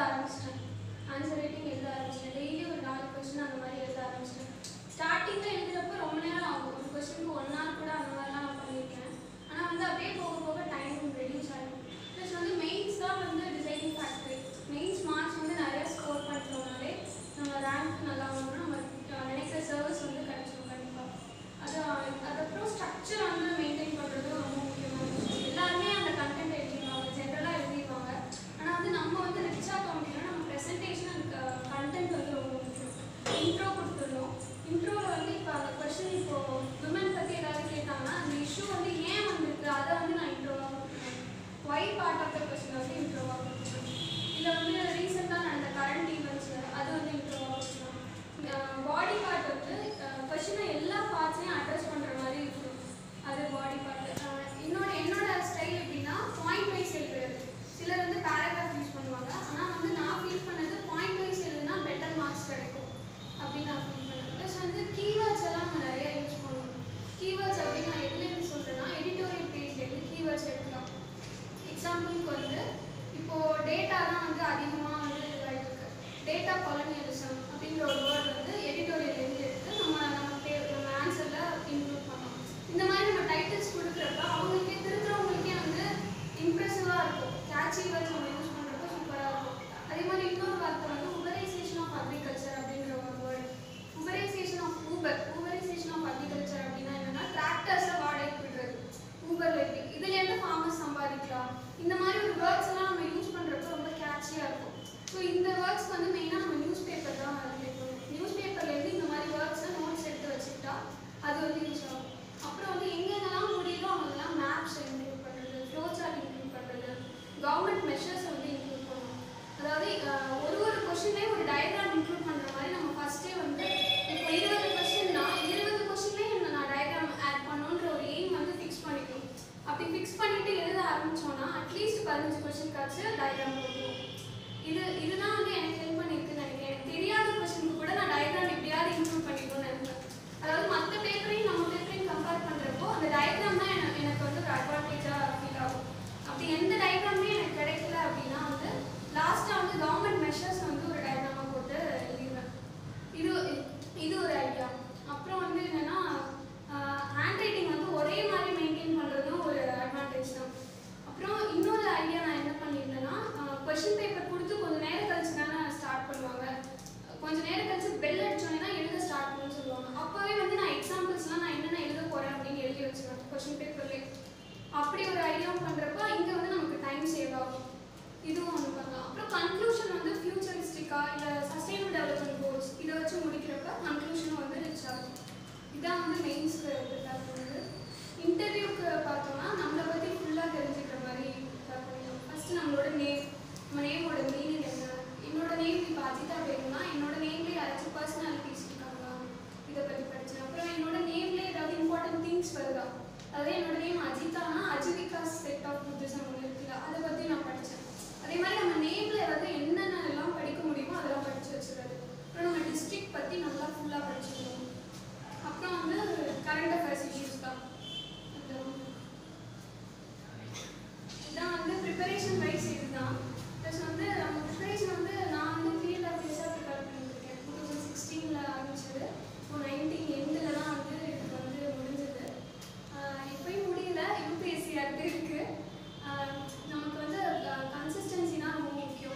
ஆரம்பிச்சிட்டேன் answer writing எழுத ஆரம்பிச்சிட்டேன் டெய்லி ஒரு நாலு கொஸ்டின் அந்த மாதிரி எழுத ஆரம்பிச்சிட்டேன் ஸ்டார்டிங்கில் எழுதுறப்ப ரொம்ப நேரம் ஆகும் ஒரு கொஸ்டினுக்கு ஒன் ஹவர் கூட அந்த மாதிரிலாம் நான் பண்ணியிருக்கேன் ஆனால் வந்து அப்படியே போக போக டைம் ரெடியூஸ் ஆகும் ப்ளஸ் வந்து மெயின்ஸ் தான் வந்து டிசைனிங் ஃபேக்டரி மெயின்ஸ் மார்க்ஸ் வந்து நிறைய ஸ்கோர் பண்ணிட்டோம்னாலே நம்ம ரேங்க் நல்லா வாங்கணும் நம்ம அஹ், நினைக்கிற சர்வீஸ் வந்து கிடைச்சிடும் கண்டிப்பாக அது அதுக்கப்புறம் ஸ்ட்ரக்சர் வந்து மெயின்டைன் பண்ணுறது ரொம்ப முக்கியமான விஷயம் எல்லாருமே அந்த கண்டென்ட் எழுதிடுவாங்க ஜென்ரலாக எழுதிடுவாங்க ஆனால் வந்து நம்ம வந்து ரிச்சாக காமிக்கணும் நம்ம ப்ரெசன்டேஷன் அந்த கண்டென்ட் வந்து ரொம்ப முக்கியம் இன்ட்ரோ கொடுத்துருந்தோம் இன்ட்ரோவில் வந்து இப்போ அந்த கொஷின் இப்போ விமன் பற்றி ஏதாவது கேட்டாங்கன்னா அந்த இஷ்யூ வந்து ஏன் வந்திருக்கு அதை வந்து நான் இன்ட்ரோவாக கொடுத்துருவேன் why part of the question வந்து இன்ட்ரோவாக கொடுத்துருவேன் இதில் வந்து ரீசெண்டாக நடந்த கரண்ட் ஈவெண்ட்ஸ் அது வந்து இன்ட்ரோவாக கொடுத்துருவேன் பாடி பார்ட் வந்து கொஷினை எல்லா பார்ட்ஸையும் அட்ரஸ் பண்ணுற மாதிரி இருக்கும் அது பாடி பார்ட் என்னோட என்னோட ஸ்டைல் எப்படின்னா பாயிண்ட் வைஸ் எழுதுறது சிலர் வந்து பேராகிராஃப் யூஸ் பண்ணுவாங்க ஆனால் வந்து நான் ஃபீல் பண்ணது பாயிண்ட் வைஸ் எழுதுனா பெட்டர் மார்க்ஸ் கிடைக்கும் அப்படின்னு நான் ஃபீல் பண்ணேன் ப்ளஸ் வந்து கீவேர்ட்ஸ் எல்லாம் நம்ம நிறைய யூஸ் பண்ணுவோம் கீவேர்ட்ஸ் அப்படின்னு நான் எதுலேருந்து சொல்கிறேன்னா எடிட்டோரியல் பேஜ்லேருந்து கீவேர்ட்ஸ் எடுக்கலாம் எக்ஸாம்பிளுக்கு வந்து இப்போ டேட்டா தான் வந்து அதிகமாக வந்து இதாகிருக்கு டேட்டா கொலனியலிசம் அப்படிங்கிற ஒரு வேர்ட் வந்து எடிட்டோரியல்லேருந்து எடுத்து நம்ம நம்ம பே நம்ம ஆன்சரில் இன்க்ளூட் பண்ணோம் இந்த மாதிரி நம்ம டைட்டில்ஸ் கொடுக்குறப்ப அவங்களுக்கே திருத்துறவங்களுக்கே வந்து இம்ப்ரெசிவாக இருக்கும் கேட்சி வேர்ட்ஸ் நம்ம யூஸ் பண்ணுறப்ப சூப்பராக இருக்கும் அதே மாதிரி இன்னொரு வார்த்தை வந்து உபரைசேஷன் ஆஃப் அக்ரிகல்ச்சர் அப்படிங்கிற ஒரு word uberisation of Uber uberisation of agriculture அப்படின்னா என்னன்னா டிராக்டர்ஸை வாடகைக்கு விடுறது ஊபர்ல இருக்கு இதுல இருந்து ஃபார்மர்ஸ் சம்பாதிக்கலாம் இந்த மாதிரி ஒரு வேர்ட்ஸ் எல்லாம் நம்ம யூஸ் பண்றப்ப ரொம்ப கேட்சியா இருக்கும் ஸோ இந்த வேர்ட்ஸ் வந்து மெயினாக நம்ம நியூஸ் பேப்பர் தான் கேட்கணும் நியூஸ் பேப்பர்ல இருந்து இந்த மாதிரி வேர்ட்ஸை நோட்ஸ் எடுத்து வச்சுக்கிட்டா அது வந்து யூஸ் ஆகும் அப்புறம் வந்து எங்கெங்கெல்லாம் முடியுதோ அங்கெல்லாம் மேப்ஸ் இன்க்ளூட் பண்ணுறது ஃப்ளோ சார்ட் இன்க்ளூட் பண்ணுறது கவர்மெண்ட் மெஷர்ஸ் வந்து இன்க்ளூட் பண்ணணும் அதாவது அஹ், ஒரு ஒரு கொஸ்டின்லேயும் ஒரு டயக்ராம் இன்க்ளூட் பண்ணுற மாதிரி நம்ம ஃபர்ஸ்டே வந்து இப்போ இருபது கொஸ்டின்னா இருபது கொஸ்டின்லேயே நான் டயக்ராம் ஆட் பண்ணணுன்ற ஒரு எய்ம் வந்து ஃபிக்ஸ் பண்ணிக்கணும் அப்படி ஃபிக்ஸ் பண்ணிட்டு எழுத ஆரம்பிச்சோம்னா அட்லீஸ்ட் பதினஞ்சு கொஸ்டின்காச்சும் டயக்ராம் போட்டுருவோம் இது இதுதான் வந்து எனக்கு ஹெல்ப் பண்ணியிருக்குன்னு நினைக்கிறேன் எனக்கு தெரியாத கொஸ்டினுக்கு கூட நான் டயக்ராம் எப்படியாவது இன்க்ளூட் பண்ணிக்கணும்னு நினைப்பேன் அதாவது மற்ற பேப்பரையும் நம்ம பேப்பரையும் கம்பேர் பண்ணுறப்போ அந்த டயக்ராம் தான் எனக்கு எனக்கு வந்து ஒரு அட்வான்டேஜாக ஃபீல் ஆகும் அப்படி எந்த டயக்ராமே எனக்கு கிடைக்கல அப்படின்னா வந்து லாஸ்ட்டாக வந்து கவர்மெண்ட் மெஷர்ஸ் வந்து ஒரு டயக்ராமாக போட்டு எழுதிடுவேன் இது இது ஒரு ஐடியா அப்புறம் வந்து என்னன்னா ஹேண்ட் ரைட்டிங் வந்து ஒரே மாதிரி மெயின்டைன் பண்ணுறதும் ஒரு அட்வான்டேஜ் தான் அப்புறம் இன்னொரு ஐடியா நான் என்ன பண்ணியிருந்தேன்னா கொஷின் பேப்பர் கொடுத்து கொஞ்சம் நேரம் கழிச்சு தானே ஸ்டார்ட் பண்ணுவாங்க கொஞ்ச நேரம் கழிச்சு பெல் அடிச்சோன்னே தான் எழுத ஸ்டார்ட் பண்ணணும்னு சொல்லுவாங்க அப்போவே வந்து நான் எக்ஸாம்பிள்ஸ்லாம் நான் என்னென்ன எழுத போகிறேன் அப்படின்னு எழுதி வச்சுருவேன் கொஷின் பேப்பர்லேயே அப்படி ஒரு ஐடியா பண்ணுறப்ப இங்கே வந்து நமக்கு டைம் சேவ் ஆகும் இதுவும் ஒன்று பண்ணலாம் அப்புறம் கன்க்ளூஷன் வந்து ஃபியூச்சரிஸ்டிக்காக இல்லை சஸ்டைனபிள் டெவலப்மெண்ட் கோல்ஸ் இதை வச்சு முடிக்கிறப்ப கன்க்ளூஷன் வந்து ரிச் ஆகும் இதான் வந்து மெயின்ஸ்க்கு ப்ரிப்பேர் பண்ணுறது இன்டர்வியூக்கு பார்த்தோம்னா நம்மளை பற்றி ஃபுல்லாக தெரிஞ்சுக்கிற மாதிரி ப்ரிப்பேர் பண்ணிக்கலாம் ஃபஸ்ட்டு நம்மளோட நேம் நம்ம நேமோட மீனிங் என்ன என்னோட நேம் இப்போ அஜிதா வேணும்னா என்னோட நேம்லேயே யாராச்சும் பர்சனாலிட்டிஸ் இருக்காங்களா இதை பற்றி படித்தேன் அப்புறம் என்னோட நேம்லேயே ஏதாவது இம்பார்ட்டன்ட் திங்ஸ் வருதா அதாவது என்னோட நேம் அஜிதானா அஜிவிகா செட் ஆஃப் புத்திசம் ஒன்று இருக்குல்ல அதை பற்றி நான் படித்தேன் அதே மாதிரி நம்ம நேமில் ஏதாவது என்னென்ன எல்லாம் படிக்க முடியுமோ அதெல்லாம் படித்து வச்சுருக்காரு அப்புறம் நம்ம டிஸ்ட்ரிக்ட் பற்றி நல்லா ஃபுல்லாக படிச்சுக்கணும் அப்புறம் வந்து கரண்ட் அஃபேர்ஸ் இஷ்யூஸ் தான் அப்புறம் இதான் வந்து ப்ரிப்பரேஷன் வைஸ் இதுதான் ப்ளஸ் வந்து நம்ம ப்ரிப்பரேஷன் வந்து நான் வந்து ஃபீல்ட் ஆஃபீஸாக ப்ரிப்பேர் பண்ணியிருக்கேன் டூ தௌசண்ட் சிக்ஸ்டீனில் ஆரம்பிச்சது இப்போ நைன்டீன் எண்டில் தான் வந்து இது வந்து முடிஞ்சது இப்போயும் முடியல யூபிஎஸ்சி அடுத்து இருக்குது நமக்கு வந்து கன்சிஸ்டன்சி தான் ரொம்ப முக்கியம்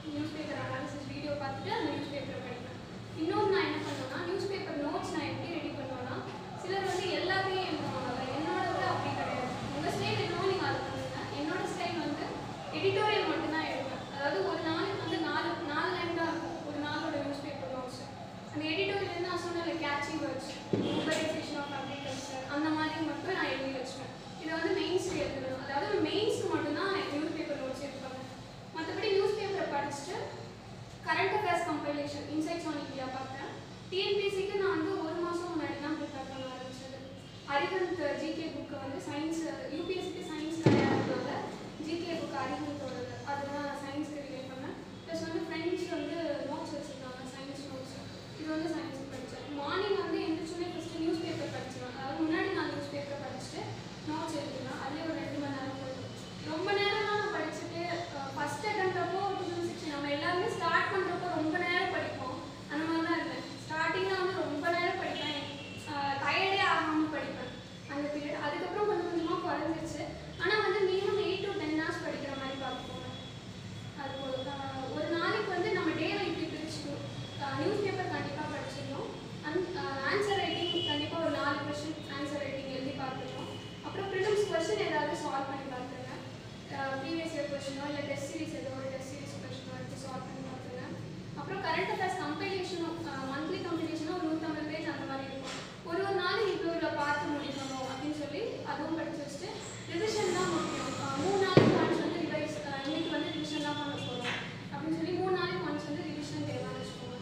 நியூஸ் பேப்பர் அனாலிசிஸ் வீடியோ பார்த்துட்டு அந்த நியூஸ் பேப்பரை படிப்பேன் இன்னொன்று நான் என்ன பண்ணுவேன்னா நியூஸ் பேப்பர் நோட்ஸ் நான் எப்படி ரெடி பண்ணுவேன்னா சிலர் வந்து எல்லாத்தையும் எழுதுவாங்க என்னோட விட அப்படி கிடையாது உங்கள் ஸ்டைல் என்னவோ நீங்கள் அதை பண்ணுங்க என்னோட ஸ்டைல் வந்து எடிட்டோரியல் மட்டும்தான் எழுதுவேன் அதாவது ஒரு நாளுக்கு வந்து நாலு நாலு லைன் தான் இருக்கும் ஒரு நாளோட நியூஸ் பேப்பர் நோட்ஸ் அந்த எடிட்டோரியல் நான் சொன்ன catchy words mobilisation of agriculture அந்த மாதிரி மட்டும் நான் எழுதி வச்சுப்பேன் இதை வந்து மெயின்ஸ் எழுதணும் அதாவது மெயின்ஸ்க்கு மட்டும்தான் நியூஸ் பேப்பர் நோட்ஸ் எடுப்பாங்க மற்றபடி நியூஸ் பேப்பரை படிச்சுட்டு current affairs compilation insights on India பார்த்தேன் டிஎன்பிஎஸ்சிக்கு நான் வந்து ஒரு மாதம் முன்னாடி தான் ப்ரிப்பேர் பண்ண ஆரம்பிச்சது அரிஹந்த் ஜிகே புக்கு வந்து சயின்ஸ் யூபிஎஸ்சிக்கு சயின்ஸ் கிடையாதுனால ஜிகே புக் அரிஹந்தோடது அதுதான் நான் சயின்ஸ்க்கு ரிலேட் பண்ணேன் ப்ளஸ் வந்து ஃப்ரெண்ட்ஸ் வந்து நோட்ஸ் வச்சுருக்காங்க சயின்ஸ் நோட்ஸ் இது வந்து சயின்ஸ் படித்தேன் மார்னிங் வந்து எந்திரிச்சோடனே ஃபஸ்ட்டு நியூஸ் பேப்பர் படிச்சிருவேன் அதாவது முன்னாடி நான் நியூஸ் பேப்பர் படிச்சுட்டு நோட்ஸ் எழுதிடுவேன் அதுலேயே ஒரு ரெண்டு மணி நேரம் போயிடும் ரொம்ப நேரம்லாம் நான் படிச்சுட்டு ஃபஸ்ட் அட்டம் அப்போ டூ தௌசண்ட் சிக்ஸ்டீன் நம்ம எல்லாருமே ஸ்டார்ட் பண்ணுறப்போ ரொம்ப நேரம் படிப்போம் அந்த மாதிரி தான் இருந்தேன் ஸ்டார்டிங்கில் வந்து ரொம்ப நேரம் படிப்பேன் டயர்டே ஆகாமல் படிப்பேன் அந்த பீரியட் அதுக்கப்புறம் கொஞ்சம் கொஞ்சமாக குறைஞ்சிருச்சு ஆனால் வந்து minimum eight to ten hours படிக்கிற மாதிரி பார்த்துக்கோங்க அது போதும் ஆஹ் ஒரு நாளைக்கு வந்து நம்ம டேவை இப்படி பிரிச்சுக்கணும் நியூஸ் பேப்பர் கண்டிப்பாக படிச்சிடணும் அண்ட் ஆன்சர் ரைட்டிங் கண்டிப்பாக ஒரு நாலு கொஷின் ஆன்சர் ரைட்டிங் எழுதி பார்த்துக்கணும் அப்புறம் ப்ரிலிம்ஸ் கொஷின் ஏதாவது சால்வ் பண்ணி பார்த்துருங்க ப்ரீவியஸ் இயர் கொஷினோ இல்லை டெஸ்ட் சீரிஸ் ஏதோ ஒரு டெஸ்ட் சீரிஸ் கொஷினோ எடுத்து சால்வ் பண்ணி பார்த்துருங்க அப்புறம் கரண்ட் அஃபேர்ஸ் கம்பைலேஷனும் மந்த்லி கம்பைலேஷனும் ஒரு நூற்றம்பது பேஜ் அந்த மாதிரி இருக்கும் ஒரு ஒரு நாள் இவ்வளோ இவ்வளோ பார்த்து முடிக்கணும் அப்படின்னு சொல்லி அதுவும் படிச்சு வச்சுட்டு ரிவிஷன் தான் முக்கியம் ஆஹ் மூணு நாளைக்கு ஒன்ஸ் வந்து ரிவைஸ் இன்னைக்கு வந்து ரிவிஷன் தான் பண்ண போகிறோம் அப்படின்னு சொல்லி மூணு நாளைக்கு ஒன்ஸ் வந்து ரிவிஷன் தேவைன்னு வச்சுக்கோங்க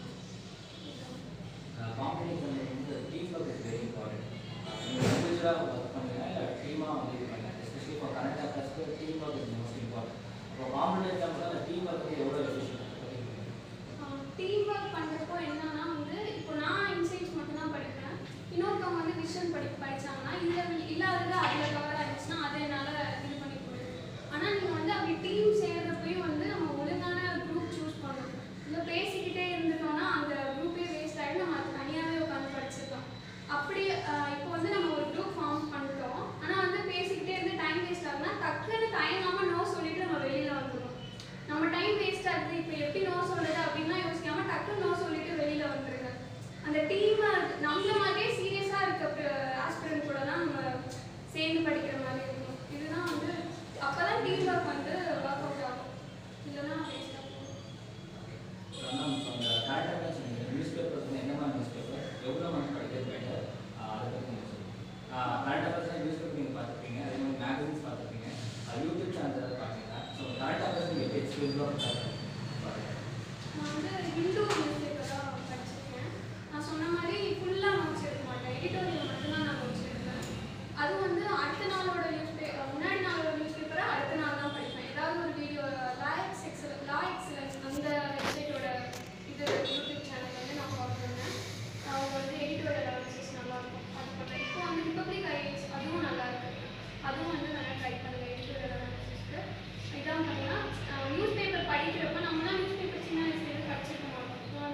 காம்படிஷன் வந்து team work is very important நீங்கள் இண்டிவிஜுவலாக ஒர்க் பண்ணுங்க இல்லை டீமாக வந்து இது பண்ணுங்க எஸ்பெஷலி இப்போ கரண்ட் அஃபேர்ஸ்க்கு team work is most important இப்போ காம்படிஷன் கூட அந்த டீம் ஒர்க் எவ்வளோ எஃபிஷியன்ட் டீம் ஒர்க் பண்ணுறப்போ என்னன்னா வந்து இப்போ நான் இன்சைட்ஸ் மட்டும்தான் படிப்பேன் இன்னொருத்தவங்க வந்து விஷன் படி படிச்சாங்கன்னா இதில் இல்லாதது அதில் கவர் ஆயிடுச்சுன்னா அதை என்னால் இது பண்ணி போயிடும் ஆனால் நீங்கள் வந்து அப்படி டீம் சேர்றப்பையும் வந்து நம்ம ஒழுங்கான குரூப் சூஸ் பண்ணணும் இல்லை பேசிக்கிட்டே இருந்துட்டோம்னா அந்த குரூப்பே வேஸ்ட் ஆகிடும் நம்ம அது தனியாகவே உட்காந்து படிச்சிருக்கோம் அப்படி அஹ், இப்போ வந்து நம்ம ஒரு குரூப் ஃபார்ம் பண்ணிட்டோம் ஆனால் வந்து பேசிக்கிட்டே இருந்து டைம் வேஸ்ட் ஆகுனா டக்குன்னு தயங்காமல் நோ சொல்லிட்டு நம்ம வெளியில் வந்துடணும் நம்ம டைம் வேஸ்ட் ஆகுது இப்போ எப்படி நோ சொல்றது அப்படின்னா யோசிக்காம டக்குன்னு நோ சொல்லிட்டு வெளியில வந்துருங்க அந்த டீம் நம்மள மாதிரியே சீரியஸா இருக்க ஆஸ்பிரண்ட் கூட தான் நம்ம சேர்ந்து படிக்கிற மாதிரி இருக்கும் இதுதான் வந்து அப்பதான் டீம் ஒர்க் வந்து ஒர்க் அவுட் ஆகும் இல்லைன்னா வேஸ்ட் ஆகும் மேம் இப்போ அந்த கரண்ட் அஃபேர்ஸ் நியூஸ் பேப்பர்ஸ் வந்து என்ன மாதிரி நியூஸ் பேப்பர் எவ்வளோ மந்த் படிக்கிறது பெட்டர் அதை பற்றி நீங்கள் சொல்லுங்கள் கரண்ட் அஃபேர்ஸ் நியூஸ் பேப்பர் நீங்கள் பார்த்துருப்பீங்க அதே மாதிரி மேகசின்ஸ் பார்த்துருப்பீங்க யூடியூப் சேனல் ஏதாவது பார்ப்பீங்க ஸோ கரண்ட் அஃபேர்ஸ் நீங்கள் எப்படி எக்ஸ்பீரியன்ஸாக பாருங்கள் நான் வந்து ஹிந்து நியூஸ் பேப்பர் தான் படிச்சிருக்கேன் நான் சொன்ன மாதிரி ஃபுல்லாக நோட்ஸ் எடுக்க மாட்டேன் எடிட்டோரியல் மட்டும்தான் நான் நோட்ஸ் எடுப்பேன் அது வந்து அடுத்த நாளோட நியூஸ் பேப்பர் முன்னாடி நாளோட நியூஸ் பேப்பரை அடுத்த நாள் தான் படிப்பேன் ஏதாவது ஒரு video la excel la excellence அந்த வெப்சைட்டோட இது யூடியூப் சேனல் வந்து நான் ஃபாலோ பண்ணேன் அவங்க வந்து எடிட்டோரியல் அனாலிசிஸ் நல்லா இருக்கும் அது பண்ணேன் இப்போ வந்து ரிப்பப்ளிக் ஐஎஸ் அதுவும் நல்லா இருக்கு அதுவும் வந்து நல்லா ட்ரை பண்ணுங்க எடிட்டோரியல் அனாலிசிஸ்க்கு இதான் பார்த்தீங்கன்னா நியூஸ் பேப்பர் படிக்கிறப்ப நம்மளாம் நியூஸ் பேப்பர் சின்ன வயசுலேருந்து படிச்சிருக்க மாட்டோம் ஸோ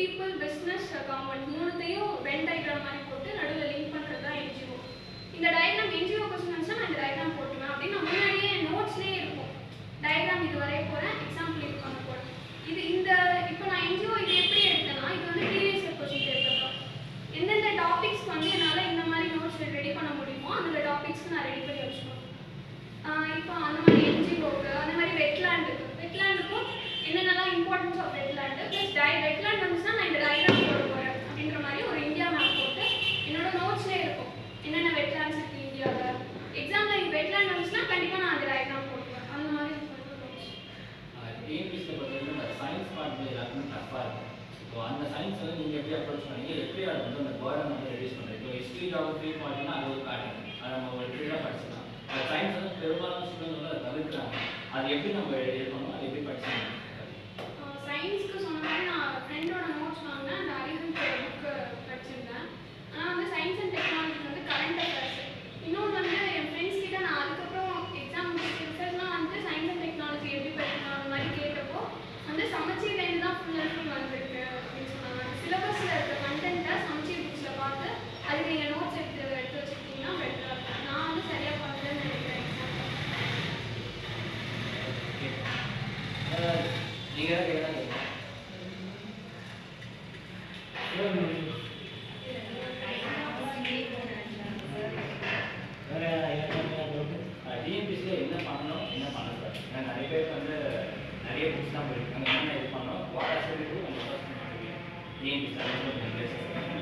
பீப்புள் பிஸ்னஸ் கவர்மெண்ட் மூணுத்தையும் வென் டயக்ராம் மாதிரி போட்டு நடுவில் லிங்க் பண்ணுறது தான் என்ஜிஓ இந்த டயக்ராம் என்ஜிஓ கொஸ்டின் வந்துச்சுன்னா நான் இந்த டயக்ராம் போட்டுவேன் அப்படின்னு நான் முன்னாடியே நோட்ஸ்லேயே இருக்கும் டயக்ராம் இது வரைய போகிறேன் எக்ஸாம்பிள் இது பண்ண போகிறேன் இது இந்த இப்போ நான் என்ஜிஓ இது எப்படி எடுத்தேன்னா இது வந்து ப்ரீவியஸ் இயர் கொஸ்டின் பேப்பர் தான் எந்தெந்த டாபிக்ஸ் வந்து என்னால் இந்த மாதிரி நோட்ஸ் ரெடி பண்ண முடியுமோ அந்த டாபிக்ஸ்க்கு நான் ரெடி பண்ணி வச்சுக்கணும் ஆஹ் இப்போ அந்த மாதிரி என்ஜிஓக்கு அந்த மாதிரி வெட்லேண்டு வெட்லேண்டுக்கும் என்னென்னலாம் இம்பார்ட்டன்ஸ் ஆஃப் வெட்லேண்டு ப்ளஸ் டை வெட்லேண்ட் வந்துச்சுன்னா நான் இந்த டயக்ராம் போட போகிறேன் அப்படின்ற மாதிரி ஒரு இந்தியா மேப் போட்டு என்னோட நோட்ஸ்லேயே இருக்கும் என்னென்ன வெட்லேண்ட்ஸ் இருக்குது இந்தியாவில் எக்ஸாமில் எனக்கு வெட்லேண்ட் வந்துச்சுன்னா கண்டிப்பாக நான் அந்த டயக்ராம் போட்டுருவேன் அந்த மாதிரி நோட்ஸ் டிஎன்பிஎஸ்சியில் பொறுத்தவரைக்கும் இந்த சயின்ஸ் பார்ட் வந்து எல்லாருக்குமே டஃப்பாக இருக்கும் இப்போ அந்த சயின்ஸ் வந்து நீங்கள் எப்படி அப்ரோச் பண்ணீங்க எப்படி அதை வந்து அந்த பேர்டன் வந்து ரெடியூஸ் பண்ணுறது இப்போ ஹிஸ்ட்ரி ஜாகிரபி பார்த்தீங்கன்னா அது ஒரு பேட்டர்ன் அதை நம்ம ஒரு ஃபீல்டாக படிச்சுக்கலாம் அந்த சயின்ஸ் வந்து பெரும்பாலான ஸ்டூடெண்ட் வந்து அதை தவிர்க்கிறாங்க அது எப்படி நம்ம இருக்கணும் அது எப்படி படிச்சுக்கணும் சயின்ஸ்க்கு சொன்ன மாதிரி நான் ஃப்ரெண்டோட நோட்ஸ் வாங்கினேன் அந்த அறிவின் புக்கு படிச்சிருந்தேன் ஆனால் வந்து சயின்ஸ் அண்ட் டெக்னாலஜி வந்து கரண்ட் அஃபேர்ஸ் இன்னொன்று வந்து என் ஃப்ரெண்ட்ஸ் கிட்ட நான் அதுக்கப்புறம் எக்ஸாம் ரிசல்ட்லாம் வந்து சயின்ஸ் அண்ட் டெக்னாலஜி எப்படி படிக்கணும் அந்த மாதிரி கேட்டப்போ வந்து சமச்சீர்லேருந்து தான் ஃபுல் அண்ட் ஃபுல் வந்திருக்கு அப்படின்னு சொன்னாங்க சிலபஸில் இருக்க கண்டென்ட்டை சமச்சீர் புக்ஸில் பார்த்து அதுக்கு நீங்கள் நோட்ஸ் எடுத்து எடுத்து வச்சுக்கிட்டீங்கன்னா பெட்டராக இருக்கும் நான் வந்து சரியாக பண்ணலன்னு நினைக்கிறேன் நீங்கள் தான் கேட்கலாம் டிஎன்பிஎஸ்சியில் என்ன பண்ணணும் என்ன பண்ணக்கூடாது ஏன்னா நிறைய பேர் வந்து நிறைய புக்ஸ் தான் போயிருக்காங்க என்ன இது பண்ணணும் வாட் ஆர் சொல்லி நம்ம பண்ணுவீங்க டிஎன்பிஎஸ்சி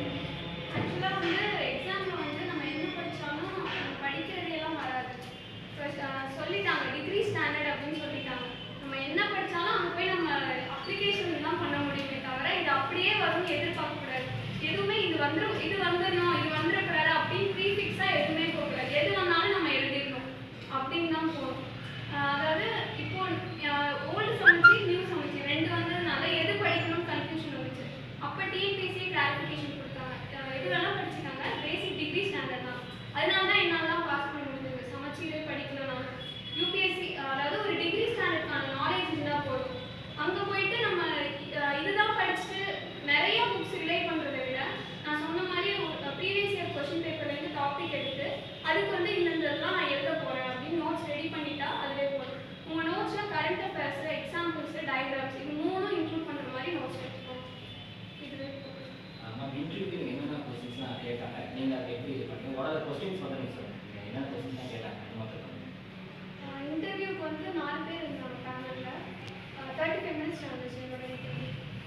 ஆக்சுவலாக வந்து எக்ஸாமில் வந்து நம்ம என்ன படித்தாலும் படிக்கிறதெல்லாம் வராது ஃபர்ஸ்ட் சொல்லிட்டாங்க டிகிரி ஸ்டாண்டர்ட் அப்படின்னு சொல்லிட்டாங்க நம்ம என்ன படித்தாலும் அங்கே போய் நம்ம அப்ளிகேஷன் தான் பண்ண முடியுமே தவிர இது அப்படியே வரும்னு எதிர்பார்க்கக்கூடாது எதுவுமே இது வந்துடும் இது வந்துடணும் இது வந்துடக்கூடாது அப்படின்னு ப்ரீஃபிக்ஸாக எதுவுமே போகக்கூடாது எது வந்தாலும் நம்ம எழுதிடணும் அப்படின்னு தான் போகணும் ஆஹ் அதாவது இப்போ ஓல்டு சமைச்சு நியூ சமைச்சு ரெண்டு வந்ததுனால எது படிக்கணும்னு கன்ஃபியூஷன் வந்துச்சு அப்போ டிஎன்பிசி கிளாரிஃபிகேஷன் கொடுத்தாங்க அஹ் இது வேணால் படிச்சுக்காங்க பேசிக் டிகிரி ஸ்டாண்டர்ட் தான் அதனால தான் என்னால் பாஸ் பண்ண முடிஞ்சது சமைச்சீரே படிக்கலனாலும் யூபிஎஸ்சி அதாவது ஒரு டிகிரி ஸ்டாண்டர்ட்கான நாலேஜ் இருந்தால் போதும் அங்கே போயிட்டு நம்ம அஹ் இதுதான் படிச்சுட்டு நிறைய புக்ஸ் ரிலே பண்ணுறதை விட நான் சொன்ன மாதிரி ப்ரீவியஸ் இயர் கொஷின் பேப்பர்லேருந்து டாபிக் எடுத்து அதுக்கு வந்து இந்தந்தெல்லாம் நான் எழுத போகிறேன் அப்படின்னு நோட்ஸ் ரெடி பண்ணிட்டா அதுவே போதும் உங்கள் நோட்ஸில் கரண்ட் அஃபேர்ஸ் எக்ஸாம்பிள்ஸ் டயக்ராம்ஸ் இது மூணும் இன்க்ளூட் பண்ணுற மாதிரி நோட்ஸ் எடுத்துக்கோங்க இதுவே போதும் மேம் இன்டர்வியூக்கு நீங்கள் என்னென்ன கொஸ்டின்ஸ்லாம் கேட்டாங்க நீங்கள் அதை எப்படி இது பண்ணீங்க வாட் ஆர் கொஸ்டின்ஸ் வந்து நீங்கள் சொல்லுங்கள் என்னென்ன கொஸ்டின்ஸ்லாம் கேட்டாங்க அது மட்டும் சொல்லுங்கள் இன்டர்வியூக்கு வந்து நாலு பேர் இருந்தாங்க பேனலில் தேர்ட்டி ஃபைவ் மினிட்ஸ் நடந்துச்சு என்னோட இன்டர்வியூ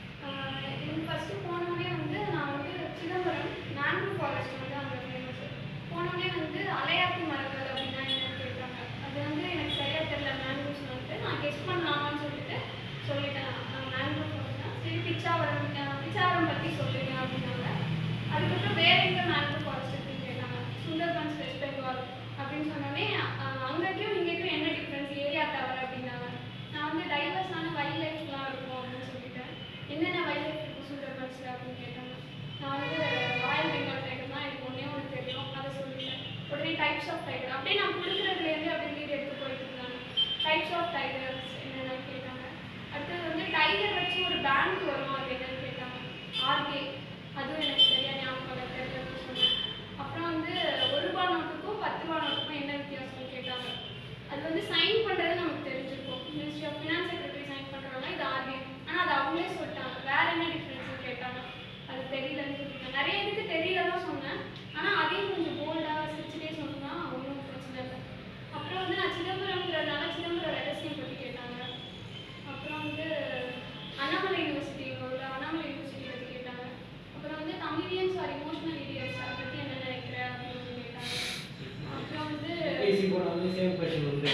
எனக்கு ஃபஸ்ட்டு போனோடனே வந்து நான் வந்து சிதம்பரம் மேங்க்ரூவ் ஃபாரஸ்ட் வந்து அங்கே ஃபேமஸ் போனோடனே வந்து அலையாத்தி மரங்கள் அப்படின்னா என்னன்னு கேட்டாங்க அது வந்து எனக்கு சரியாக தெரியல மேங்க்ரூவ்ஸ் வந்துட்டு நான் கெஸ்ட் பண்ணலாமான்னு சொல்லிட்டு சொல்லிட்டேன் மேங்க்ரூவ் ஃபாரஸ்ட்னா சரி பிச்சாவரம் அஹ் பிச்சாவரம் பற்றி சொல்லுங்க அப்படின்னாங்க அதுக்கப்புறம் வேற எங்க மேங்க்ரூவ் ஃபாரஸ்ட் இருக்குன்னு கேட்டாங்க சுந்தர்பன்ஸ் வெஸ்ட் பெங்கால் அப்படின்னு சொன்னோடனே அஹ் அங்கேயும் இங்கேயும் என்ன டிஃப்ரென்ஸ் ஏரியா தவிர அப்படின்னாங்க நான் வந்து டைவர்ஸான வைல்ட் லைஃப்லாம் இருக்கும் அப்படின்னு சொல்லிட்டேன் என்னென்ன வைல்ட் லைஃப் இருக்கும் சுந்தர்பன்ஸில் அப்படின்னு கேட்டாங்க நான் வந்து ராயல் பெங்கால் டைகர் தான் எனக்கு ஒன்றே ஒன்று தெரியும் அதை சொல்லிட்டேன் உடனே டைப்ஸ் ஆஃப் டைகர் அப்படியே நான் கொடுக்குறதுலேருந்து அப்படியே லீட் எடுத்து போயிட்டு இருந்தாங்க டைப்ஸ் ஆஃப் டைகர்ஸ் என்னென்ன கேட்டாங்க அடுத்தது வந்து டைகர் வச்சு ஒரு பேங்க் வரும் அது என்னன்னு கேட்டாங்க ஆர்கே அதுவும் எனக்கு சரியா ஞாபகம் இல்லை தெரியலன்னு சொன்னேன் அப்புறம் வந்து ஒரு ரூபா நோட்டுக்கும் பத்து ரூபா நோட்டுக்கும் என்ன வித்தியாசம்னு கேட்டாங்க அது வந்து சைன் பண்ணுறது நமக்கு தெரிஞ்சிருக்கும் ministry of finance secretary sign பண்ணுறோம்னா இது ஆர்பிஐ ஆனால் அது அவங்களே சொல்லிட்டாங்க வேற என்ன டிஃப்ரென்ஸ்னு கேட்டாங்க அது தெரியலன்னு சொல்லிட்டேன் நிறைய இதுக்கு தெரியல தான் சொன்னேன் ஆனால் அதையும் கொஞ்சம் போல்டாக சிரிச்சுட்டே சொன்னா ஒன்றும் பிரச்சனை இல்லை அப்புறம் வந்து நான் சிதம்பரம்ங்கிறதுனால சிதம்பரம் ரகசியம் பற்றி கேட்டாங்க அப்புறம் வந்து அண்ணாமலை யூனிவர்சிட்டி உள்ள அண்ணாமலை யூனிவர்சிட்டி பற்றி கேட்டாங்க அப்புறம் வந்து தமிழியன்ஸ் ஆர் இமோஷனல் இடியட்ஸ் அதை பற்றி என்ன நினைக்கிற அப்படின்னு கேட்டாங்க அப்புறம் வந்து பேசி போன வந்து சேம் கொஸ்டின் வந்து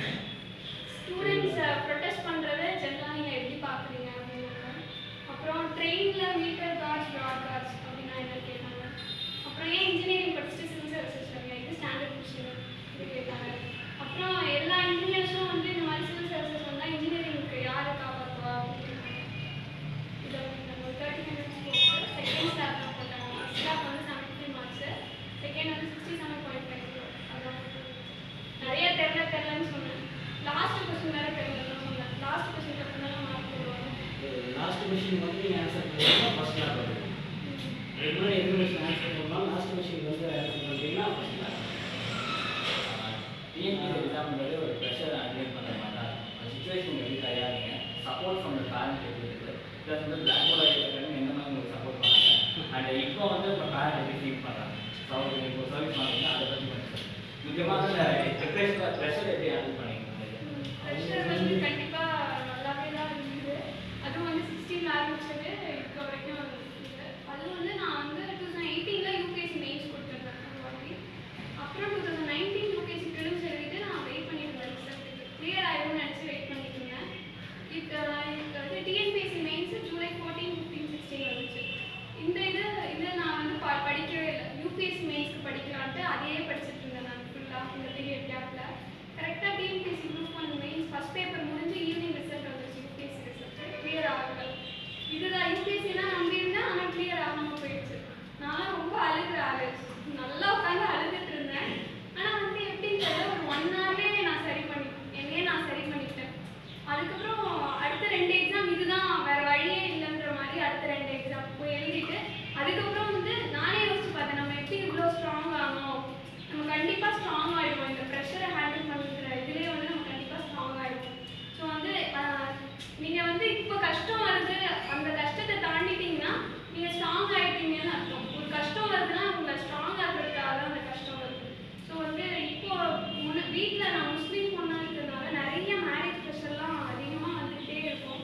ஸ்டூடெண்ட்ஸ் ப்ரொடெஸ்ட் பண்ணுறத ஜென்ரலாக நீங்கள் எப்படி பார்க்குறீங்க அப்படின்னாங்க அப்புறம் ட்ரெயினில் மீட்டர் கார்ட்ஸ் ப்ராட் கார்ட்ஸ் அப்படின்னா என்ன கேட்டாங்க அப்புறம் ஏன் இன்ஜினியரிங் படிச்சுட்டு சிவில் சர்வீசஸ் வரீங்க இது ஸ்டாண்டர்ட் கொஸ்டின் இது கேட்டாங்க அப்புறம் எல்லா இன்ஜினியர்ஸும் வந்து இந்த மாதிரி சிவில் சர்வீசஸ் வந்தால் இன்ஜினியரிங்க்கு யாரை காப்பாற்றுவா அப்படின்னு கேட்டாங்க இது அப்படின்னாங்க ஒரு தேர்ட்டி மினிட்ஸ் போட்டு செகண்ட் ஸ்டாப் போட்டாங்க ஃபஸ்ட் ஸ்டாப் வந்து செவன்டி த்ரீ மார்க்ஸு செகண்ட் வந்து சிக்ஸ்டி செவன் பாயிண்ட் ஃபைவ் அதான் நிறைய தெரியல தெரியலன்னு சொன்னேன் லாஸ்ட் கொஸ்டின் வேற தெரியலன்னு சொன்னேன் லாஸ்ட் கொஸ்டின் அப்புறம் தான் மார்க் போடுவாங்க லாஸ்ட் கொஸ்டின் வந்து நீங்கள் ஆன்சர் பண்ணுவீங்க ஃபர்ஸ்ட் ப்ளஸ் வந்து பிளாக் போர்ட் ஐடியாக்காரங்க எந்த மாதிரி உங்களுக்கு சப்போர்ட் பண்ணாங்க அண்ட் இப்போ வந்து இப்போ பேரண்ட் எப்படி ஃபீல் பண்ணுறாங்க ஸோ அவங்க இப்போ சர்வீஸ் பண்ணுறீங்க அதை பற்றி கொஞ்சம் முக்கியமாக இந்த ப்ரிப்ரேஷன் ப்ரெஷர் எப்படி ஹேண்டில் பண்ணீங்க ப்ரெஷர் வந்து கண்டிப்பா நல்லாவே தான் இருந்தது அதுவும் வந்து சிக்ஸ்டீன் ஆரம்பிச்சது இப்போ வரைக்கும் இருக்குது அதுவும் வந்து நான் வந்து டூ தௌசண்ட் எயிட்டீனில் யூபிஎஸ்சி மெயின்ஸ் கொடுத்துருந்தேன் ஒரு வாட்டி அப்புறம் two thousand nineteen UPSC prelims எழுதிட்டு நான் வெயிட் பண்ணிட்டு இருந்தேன் ரிசல்ட்டுக்கு கிளியர் ஆயிடும்னு நினச்சி வெயிட் பண்ணிட்டு இருந்தேன் இப்போ இப்போ வந்து TNPSC mains July fourteen fifteen sixteen வந்துச்சு இந்த இது இதை நான் வந்து ப படிக்கவே இல்லை யூபிஎஸ்சி மெயின்ஸ்க்கு படிக்கலான்ட்டு அதையே படிச்சுட்டு இருந்தேன் நான் ஃபுல்லாக இந்த பீரியட் கேப்பில் கரெக்டாக TNPSC group one mains first paper முடிஞ்சு ஈவினிங் ரிசல்ட் வந்துச்சு யூபிஎஸ்சி ரிசல்ட் கிளியர் ஆகல இதுதான் யூபிஎஸ்சினா நம்பியிருந்தேன் ஆனால் கிளியர் ஆகாமல் போயிடுச்சு நான் ரொம்ப அழுகிற ஆளு நல்லா உட்காந்து அழுதுட்டு இருந்தேன் ஆனால் வந்து எப்படிங்கிறத ஒரு ஒன் ஹவர்லேயே நான் சரி பண்ணி என்னையே நான் சரி பண்ணிட்டேன் அதுக்கப்புறம் அடுத்த ரெண்டு எக்ஸாம் இதுதான் வேற வழியே இல்லைன்ற மாதிரி அடுத்த ரெண்டு எக்ஸாம் போய் எழுதிட்டு அதுக்கப்புறம் வந்து நானே யோசிச்சு பார்த்தேன் நம்ம எப்படி இவ்வளோ ஸ்ட்ராங் ஆகணும் நம்ம கண்டிப்பாக ஸ்ட்ராங் ஆகிடுவோம் இந்த ப்ரெஷரை ஹேண்டில் பண்ணுற இதுலேயே வந்து நம்ம கண்டிப்பாக ஸ்ட்ராங் ஆகிடுவோம் ஸோ வந்து நீங்கள் வந்து இப்போ கஷ்டம் வருது அந்த கஷ்டத்தை தாண்டிட்டீங்கன்னா நீங்கள் ஸ்ட்ராங் ஆகிட்டீங்கன்னு அர்த்தம் ஒரு கஷ்டம் வருதுன்னா உங்களை ஸ்ட்ராங் ஆகிறதுக்காக தான் அந்த கஷ்டம் வருது ஸோ வந்து இப்போ முன்ன வீட்டில் நான் முஸ்லீம் பொண்ணாக இருக்கிறதுனால நிறைய மேரேஜ் ப்ரெஷர்லாம் அதிகமாக வந்துகிட்டே இருக்கும்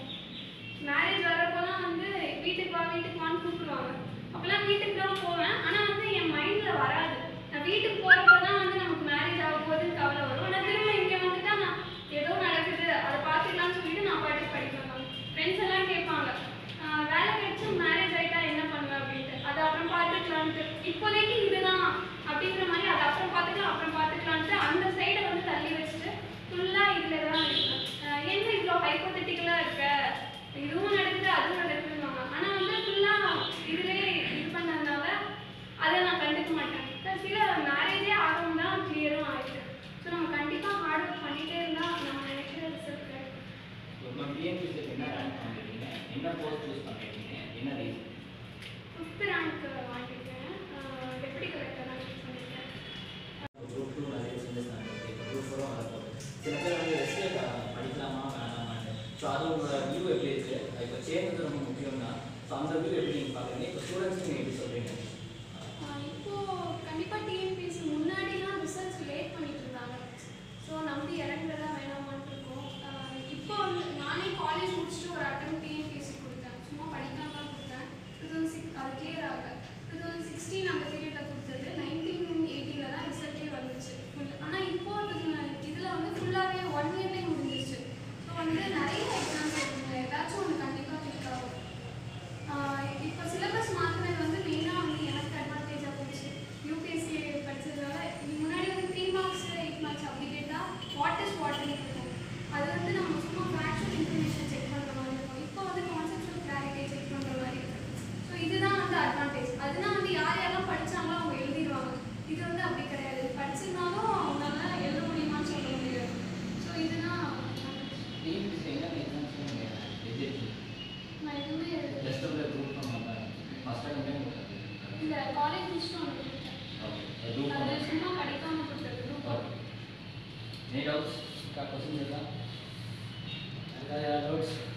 மேரேஜ் வரப்போலாம் வந்து வீட்டுக்கு வா வீட்டுக்கு வான்னு கூப்பிடுவாங்க அப்போல்லாம் வீட்டுக்கு தான் போவேன் ஆனால் வந்து என் மைண்டில் வராது நான் வீட்டுக்கு போகிறப்ப தான் வந்து நமக்கு மேரேஜ் ஆக போகுதுன்னு கவலை வரும் ஆனால் திரும்ப இங்கே வந்துட்டா நான் ஏதோ நடக்குது அதை பார்த்துக்கலாம்னு சொல்லிட்டு நான் பாட்டுக்கு படிப்பேன் ஃப்ரெண்ட்ஸ் எல்லாம் கேட்பாங்க "ஆஹ் வேலை கிடைச்சு மேரேஜ் ஆகிட்டா என்ன பண்ணுவேன் அப்படின்ட்டு அதை அப்புறம் பார்த்துக்கலான்ட்டு இப்போதைக்கு இதுதான் அப்படிங்கிற மாதிரி அதை அப்புறம் பார்த்துக்கலாம் அப்புறம் பார்த்துக்கலான்ட்டு அந்த சைடை வந்து தள்ளி வச்சுட்டு ஃபுல்லாக இதில் தான் இருக்கேன் ஆஹ் என்ன இவ்வளோ ஹைப்போத்தட்டிக்கலாக இருக்க இதுவும் நடக்குது அதுவும் நடக்குதுவாங்க ஆனால் வந்து ஃபுல்லாக இதுலேயே இது பண்ணதுனால அதை நான் கண்டுக்க மாட்டேன் சில மேரேஜே ஆகும் தான் கிளியரும் ஆயிடுச்சு ஸோ நம்ம கண்டிப்பாக ஹார்ட் ஒர்க் பண்ணிகிட்டே இருந்தால் நம்ம நினைக்கிற ரிசல்ட் கிடைக்கும் இப்போ டிஎன்பிசி என்ன ரேங்க் பண்ணிருக்கீங்க என்ன போஸ்ட் சூஸ் பண்ணிருக்கீங்க என்ன ரீசன் ஃபிஃப்த் ரேங்க் வாங்கியிருக்கேன் டெப்டி கலெக்டர் தான் யூஸ் பண்ணியிருக்கேன் குரூப் டூ நிறைய சேஞ்சஸ் நடந்துருக்கு இப்போ குரூப் ஃபோரும் வரப்போகுது சில பேர் வந்து எஸ்ஏ படிக்கலாமா வேணாமான்னு ஸோ அது உங்களோட வியூ எப்படி இருக்குது இப்போ சேர்ந்தது ரொம்ப முக்கியம் தான் ஸோ அந்த வியூ எப்படி நீங்கள் பார்க்குறீங்க இப்போ ஸ்டூடெண்ட்ஸ் நீங்கள் எப்படி சொல்கிறீங்க ஆஹ் இப்போ கண்டிப்பாக டிஎன்பிஎஸ்சி முன்னாடிலாம் ரிசல்ட்ஸ் லேட் பண்ணிட்டு இருந்தாங்க ஸோ நம்பி இறங்குறதா வேணாமான்னு இருக்கும் ஆஹ் இப்போ வந்து நானே காலேஜ் முடிச்சுட்டு ஒரு அட்டம் டிஎன்பிஎஸ்சி கொடுத்தேன் சும்மா படிக்கலாம் தான் கொடுத்தேன் டூ தௌசண்ட் சிக்ஸ் அது கிளியர் ஆகல டூ தௌசண்ட் சிக்ஸ்டீன் அந்த பீரியடில் கொடுத்தது நைன்டீன் எயிட்டீனில் தான் ரிசல்ட்டே வந்துச்சு ஆனால் இப்போ இதில் வந்து ஃபுல்லாகவே ஒன் இயர்லேயே முடிஞ்சிருச்சு ஸோ வந்து நிறைய எக்ஸாம்ஸ் இருக்குங்க ஏதாச்சும் ஒன்று கண்டிப்பாக கிளிக் ஆகும் ஆஹ் இப்போ சிலபஸ் மாற்றினது வந்து மெயினாக வந்து எனக்கு அட்வான்டேஜாக போச்சு யூபிஎஸ்சி படிச்சதுனால இதுக்கு முன்னாடி வந்து த்ரீ மார்க்ஸ் எயிட் மார்க்ஸ் அப்படி கேட்டால் வாட் இஸ் வாட்னு இருக்கும் அது வந்து நம்ம சும்மா ஃபேக்சுவல் இன்ஃபர்மேஷன் செக் பண்ணுற மாதிரி இருக்கும் இப்போ வந்து கான்செப்டுவல் கிளாரிட்டி செக் பண்ணுற மாதிரி இருக்கு ஸோ இதுதான் வந்து அட்வான்டேஜ் அதுனா வந்து யார் யாரெல்லாம் படிச்சாங்களோ அவங்க எழுதிடுவாங்க இது வந்து அப்படி கிடையாது படிச்சிருந்தாலும் அவங்களால எழுத முடியுமான்னு சொல்ல முடியாது ஸோ இதுதான் advantage. டிஎன்பிசி என்னென்ன எக்ஸாம்ஸ் நீங்கள் எழுதிருக்கீங்க நான் எதுவுமே எழுதல. ஜஸ்ட் ஒரு குரூப் ஒன் மட்டும் ஃபஸ்ட் டைம் இந்த காலேஜ் முடிச்சுட்டு ஒன்று கொடுத்தேன் ஓகே குரூப் அது ஒன் சும்மா படிக்காம கொடுத்தது group one. ओके नहीं डाउट्स का क्वेश्चन देता டவுட்ஸ்